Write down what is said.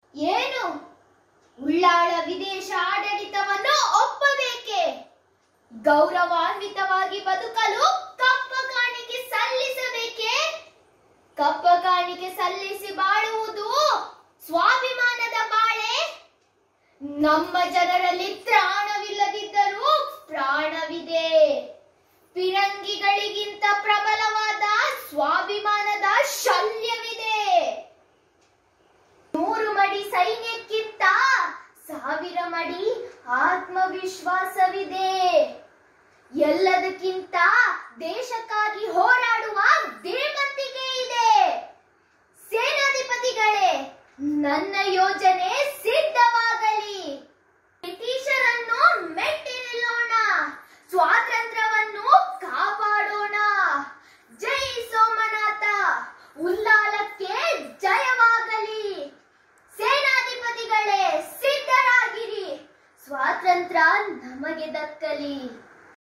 ಏನು ಉಳ್ಳಾಳ ವಿದೇಶ ಆಡಳಿತವನ್ನು ಒಪ್ಪಬೇಕೆ ಗೌರವಾನ್ವಿತವಾಗಿ ಬದುಕಲು ಕಪ್ಪ ಕಾಣಿಕೆ ಸಲ್ಲಿಸಬೇಕೆ ಕಪ್ಪ ಕಾಣಿಕೆ ಸಲ್ಲಿಸಿ ಬಾಳುವುದು ಸ್ವಾಭಿಮಾನದ ಬಾಳೆ ನಮ್ಮ ಜನರಲ್ಲಿ ತ್ರಾಣವಿಲ್ಲದಿದ್ದರೂ ಪ್ರಾಣವಿದೆ ಪಿರಂಗಿಗಳಿಗಿಂತ ಪ್ರಬಲವಾದ ಸ್ವಾಭಿಮಾನದ ಶಲ್ಯವಿದೆ ನೂರು ಮಡಿ ಸೈನ್ಯಕ್ಕಿಂತ ಸಾವಿರ ಮಡಿ ಆತ್ಮವಿಶ್ವಾಸವಿದೆ ಎಲ್ಲದಕ್ಕಿಂತ ದೇಶಕ್ಕಾಗಿ ಹೋರಾಡುವ ಧೀಮಂತಿಕೆ ಇದೆ ಸೇನಾಧಿಪತಿಗಳೇ ನನ್ನ ಯೋಜನೆ ಸಿದ್ಧವಾಗಲಿ ಬ್ರಿಟಿಷರನ್ನು ಮೆಟ್ಟಿ ನಿಲ್ಲೋಣ ಸ್ವಾತಂತ್ರ್ಯವನ್ನು ಕಾಪಾಡೋಣ ಜೈ ಸೋಮನಾಥ ಉಲ್ಲಾಲಕ್ಕೆ ಜಯವಾಗಲಿ ಸೇನಾಧಿಪತಿಗಳೇ ಸಿದ್ಧರಾಗಿರಿ ಸ್ವಾತಂತ್ರ್ಯ ನಮಗೆ ದಕ್ಕಲಿ